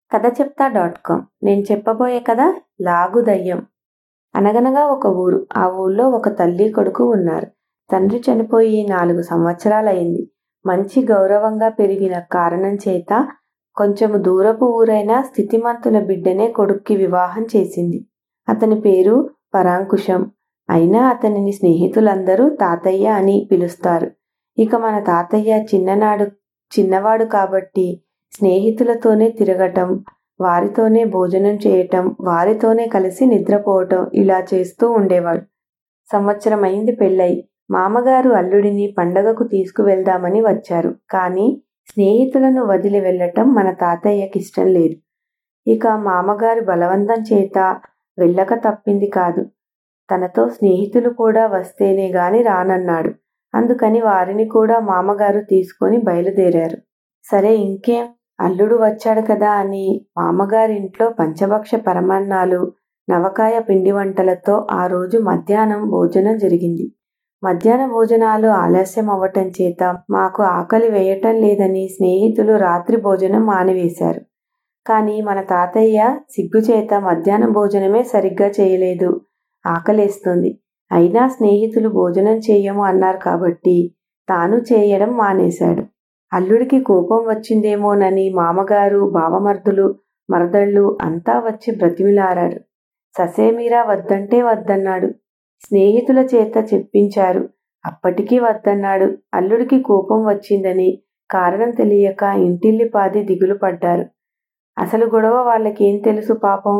కథ చెప్తా dot com నేను చెప్పబోయే కథ లాగు దయ్యం అనగనగా ఒక ఊరు ఆ ఊళ్ళో ఒక తల్లి కొడుకు ఉన్నారు తండ్రి చనిపోయి నాలుగు సంవత్సరాలయింది మంచి గౌరవంగా పెరిగిన కారణం చేత కొంచెము దూరపు ఊరైన స్థితిమంతుల బిడ్డనే కొడుక్కి వివాహం చేసింది అతని పేరు పరాంకుశం అయినా అతనిని స్నేహితులందరూ తాతయ్య అని పిలుస్తారు ఇక మన తాతయ్య చిన్ననాడు చిన్నవాడు కాబట్టి స్నేహితులతోనే తిరగటం వారితోనే భోజనం చేయటం వారితోనే కలిసి నిద్రపోవటం ఇలా చేస్తూ ఉండేవాడు సంవత్సరం అయింది పెళ్ళై మామగారు అల్లుడిని పండగకు తీసుకువెళ్దామని వచ్చారు కానీ స్నేహితులను వదిలి వెళ్ళటం మన తాతయ్యకి ఇష్టం లేదు ఇక మామగారి బలవంతం చేత వెళ్ళక తప్పింది కాదు తనతో స్నేహితులు కూడా వస్తేనే గాని రానన్నాడు అందుకని వారిని కూడా మామగారు తీసుకొని బయలుదేరారు సరే ఇంకేం అల్లుడు వచ్చాడు కదా అని మామగారింట్లో పంచభక్ష పరమాన్నాలు నవకాయ పిండి వంటలతో ఆ రోజు మధ్యాహ్నం భోజనం జరిగింది మధ్యాహ్న భోజనాలు ఆలస్యం అవ్వటం చేత మాకు ఆకలి వేయటం లేదని స్నేహితులు రాత్రి భోజనం మానివేశారు కానీ మన తాతయ్య సిగ్గుచేత మధ్యాహ్న భోజనమే సరిగ్గా చేయలేదు ఆకలేస్తుంది అయినా స్నేహితులు భోజనం చేయము అన్నారు కాబట్టి తాను చేయడం మానేశాడు అల్లుడికి కోపం వచ్చిందేమోనని మామగారు బావమర్దులు మరదళ్ళు అంతా వచ్చి బ్రతిమిలారారు ససేమీరా వద్దంటే వద్దన్నాడు స్నేహితుల చేత చెప్పించారు అప్పటికీ వద్దన్నాడు అల్లుడికి కోపం వచ్చిందని కారణం తెలియక ఇంటిల్లిపాది దిగులు పడ్డారు అసలు గొడవ వాళ్ళకేం తెలుసు పాపం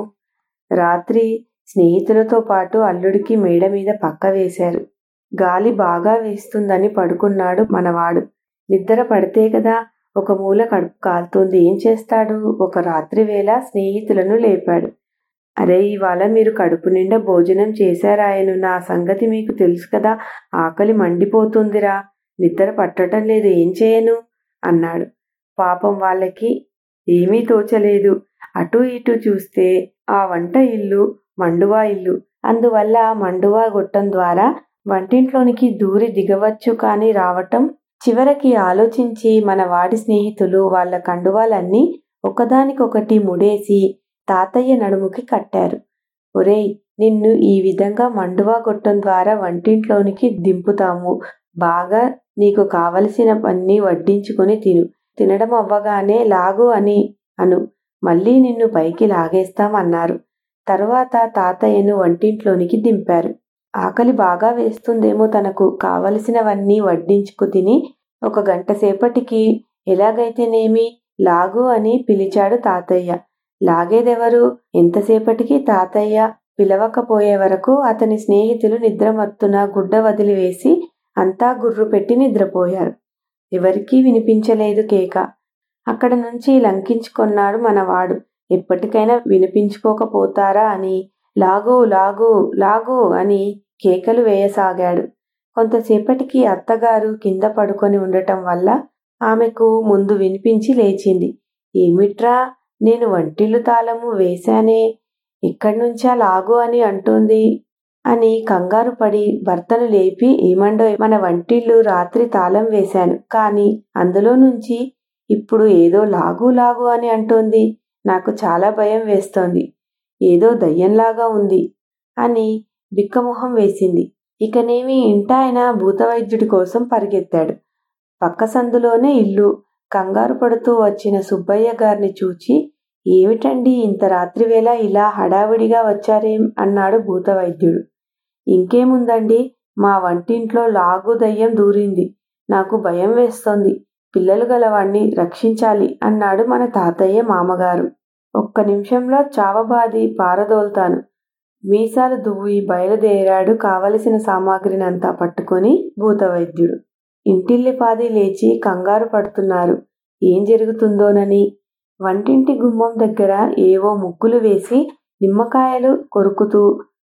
రాత్రి స్నేహితులతో పాటు అల్లుడికి మేడ మీద పక్క వేశారు గాలి బాగా వీస్తుందని పడుకున్నాడు మనవాడు నిద్ర పడితే కదా ఒక మూల కడుపు కాలుతుంది ఏం చేస్తాడు ఒక రాత్రి వేళ స్నేహితులను లేపాడు అరే ఇవాళ మీరు కడుపు నిండా భోజనం చేశారాయను నా సంగతి మీకు తెలుసు కదా ఆకలి మండిపోతుందిరా నిద్ర పట్టడం లేదు ఏం చేయను అన్నాడు పాపం వాళ్ళకి ఏమీ తోచలేదు అటు ఇటు చూస్తే ఆ వంట ఇల్లు మండువా ఇల్లు అందువల్ల మండువా గొట్టం ద్వారా వంటింట్లోనికి దూరి దిగవచ్చు కానీ రావటం చివరికి ఆలోచించి మన వాడి స్నేహితులు వాళ్ళ కండువాలన్నీ ఒకదానికొకటి ముడేసి తాతయ్య నడుముకి కట్టారు ఒరేయ్ నిన్ను ఈ విధంగా మండువా గొట్టం ద్వారా వంటింట్లోనికి దింపుతాము బాగా నీకు కావలసినవన్నీ వడ్డించుకొని తిను తినడం అవ్వగానే లాగు అని అను మళ్ళీ నిన్ను పైకి లాగేస్తామన్నారు తరువాత తాతయ్యను వంటింట్లోనికి దింపారు ఆకలి బాగా వేస్తుందేమో తనకు కావలసినవన్నీ వడ్డించుకు తిని ఒక గంట సేపటికి ఎలాగైతేనేమి లాగు అని పిలిచాడు తాతయ్య లాగేదెవరు ఎంతసేపటికి తాతయ్య పిలవకపోయే వరకు అతని స్నేహితులు నిద్రమత్తున గుడ్డ వదిలివేసి అంతా గుర్రు పెట్టి నిద్రపోయారు ఎవరికీ వినిపించలేదు కేక అక్కడ నుంచి లంకించుకొన్నాడు మనవాడు ఎప్పటికైనా వినిపించుకోకపోతారా అని లాగు లాగు లాగు అని కేకలు వేయసాగాడు కొంతసేపటికి అత్తగారు కింద పడుకొని ఉండటం వల్ల ఆమెకు ముందు వినిపించి లేచింది ఏమిట్రా నేను వంటిల్లు తాళము వేశానే ఇక్కడి నుంచా లాగు అని అంటోంది అని కంగారు పడి భర్తను లేపి ఏమండో మన వంటిల్లు రాత్రి తాళం వేశాను కానీ అందులో నుంచి ఇప్పుడు ఏదో లాగు లాగు అని అంటోంది నాకు చాలా భయం వేస్తోంది ఏదో దయ్యంలాగా ఉంది అని బిక్కమొహం వేసింది ఇకనేమి ఇంటాయన భూతవైద్యుడి కోసం పరిగెత్తాడు పక్క సందులోనే ఇల్లు కంగారు పడుతూ వచ్చిన సుబ్బయ్య గారిని చూచి ఏమిటండి ఇంత రాత్రివేళ ఇలా హడావిడిగా వచ్చారేం అన్నాడు భూతవైద్యుడు ఇంకేముందండి మా వంటింట్లో లాగు దయ్యం దూరింది నాకు భయం వేస్తోంది పిల్లలు గలవాణ్ణి రక్షించాలి అన్నాడు మన తాతయ్య మామగారు ఒక్క నిమిషంలో చావబాది పారదోల్తాను మీసాలు దువ్వి బయలుదేరాడు కావలసిన సామాగ్రినంతా పట్టుకొని భూతవైద్యుడు ఇంటిల్లిపాది లేచి కంగారు పడుతున్నారు ఏం జరుగుతుందోనని వంటింటి గుమ్మం దగ్గర ఏవో ముగ్గులు వేసి నిమ్మకాయలు కొరుకుతూ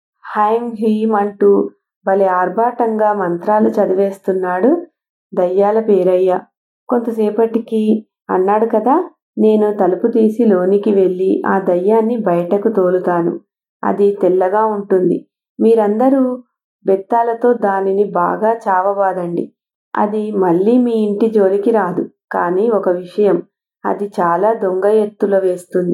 హైం హీం అంటూ భలే ఆర్భాటంగా మంత్రాలు చదివేస్తున్నాడు దయ్యాల పేరయ్య కొంతసేపటికి అన్నాడు కదా నేను తలుపు తీసి లోనికి వెళ్ళి ఆ దయ్యాన్ని బయటకు తోలుతాను అది తెల్లగా ఉంటుంది మీరందరూ బెత్తాలతో దానిని బాగా చావబాదండి అది మళ్ళీ మీ ఇంటి జోలికి రాదు కానీ ఒక విషయం అది చాలా దొంగ ఎత్తుల వేస్తుంది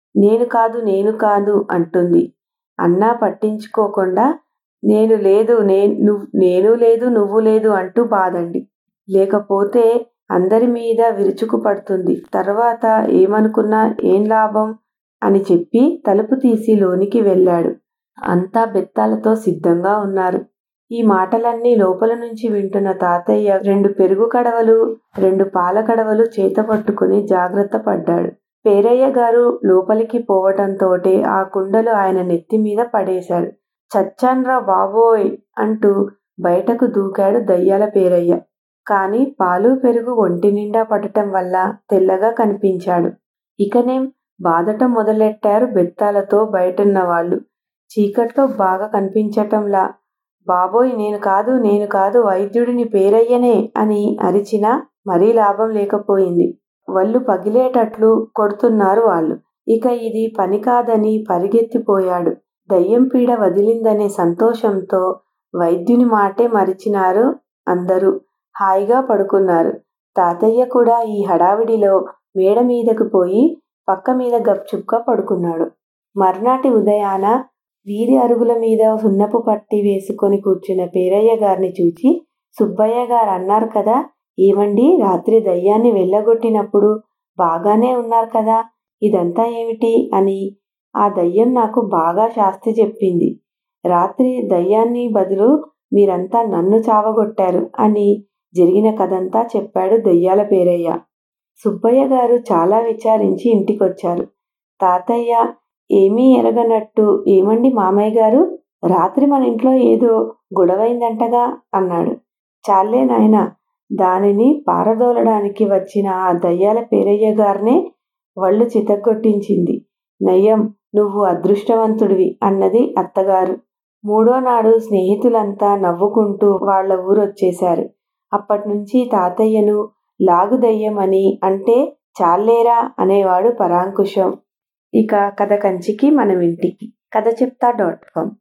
నేను కాదు నేను కాదు అంటుంది అన్నా పట్టించుకోకుండా నేను లేదు నేను నేను లేదు నువ్వు లేదు అంటూ బాదండి లేకపోతే అందరి మీద విరుచుకు పడుతుంది తర్వాత ఏమనుకున్నా ఏం లాభం అని చెప్పి తలుపు తీసి లోనికి వెళ్ళాడు అంతా బెత్తాలతో సిద్ధంగా ఉన్నారు ఈ మాటలన్నీ లోపల నుంచి వింటున్న తాతయ్య రెండు పెరుగు కడవలు రెండు పాల కడవలు చేత పట్టుకుని జాగ్రత్త పడ్డాడు పేరయ్య గారు లోపలికి పోవటంతోటే ఆ కుండలు ఆయన నెత్తి మీద పడేశాడు చచ్చాన్రా బాబోయ్ అంటూ బయటకు దూకాడు దయ్యాల పేరయ్య కాని పాలు పెరుగు ఒంటి నిండా పడటం వల్ల తెల్లగా కనిపించాడు ఇకనేం బాధటం మొదలెట్టారు బెత్తాలతో బయటున్న వాళ్ళు చీకట్లో బాగా కనిపించటంలా బాబోయ్ నేను కాదు నేను కాదు వైద్యుడిని పేరయ్యనే అని అరిచినా మరీ లాభం లేకపోయింది వళ్ళు పగిలేటట్లు కొడుతున్నారు వాళ్ళు ఇక ఇది పని కాదని పరిగెత్తిపోయాడు దయ్యం పీడ వదిలిందనే సంతోషంతో వైద్యుని మాటే మరిచినారు అందరూ హాయిగా పడుకున్నారు తాతయ్య కూడా ఈ హడావిడిలో మేడ మీదకు పోయి పక్క మీద గప్చుప్గా పడుకున్నాడు మర్నాటి ఉదయాన వీధి అరుగుల మీద సున్నపు పట్టి వేసుకొని కూర్చున్న పేరయ్య గారిని చూచి సుబ్బయ్య గారు అన్నారు కదా ఏమండి రాత్రి దయ్యాన్ని వెళ్ళగొట్టినప్పుడు బాగానే ఉన్నారు కదా ఇదంతా ఏమిటి అని ఆ దయ్యం నాకు బాగా శాస్తి చెప్పింది రాత్రి దయ్యాన్ని బదులు మీరంతా నన్ను చావగొట్టారు అని జరిగిన కథంతా చెప్పాడు దయ్యాల పేరయ్య సుబ్బయ్య గారు చాలా విచారించి ఇంటికొచ్చారు తాతయ్య ఏమీ ఎరగనట్టు ఏమండి మామయ్య గారు రాత్రి మన ఇంట్లో ఏదో గొడవైందంటగా అన్నాడు చాలే నాయన దానిని పారదోలడానికి వచ్చిన ఆ దయ్యాల పేరయ్య గారినే వళ్ళు చితగ్గొట్టించింది నయ్యం నువ్వు అదృష్టవంతుడివి అన్నది అత్తగారు మూడో నాడు స్నేహితులంతా నవ్వుకుంటూ వాళ్ల ఊరొచ్చేశారు అప్పట్నుంచి తాతయ్యను లాగుదయ్యం అని అంటే చాలేరా అనేవాడు పరాంకుశం ఇక కథ కంచికి మనం ఇంటికి కథ చెప్తా డాట్ కామ్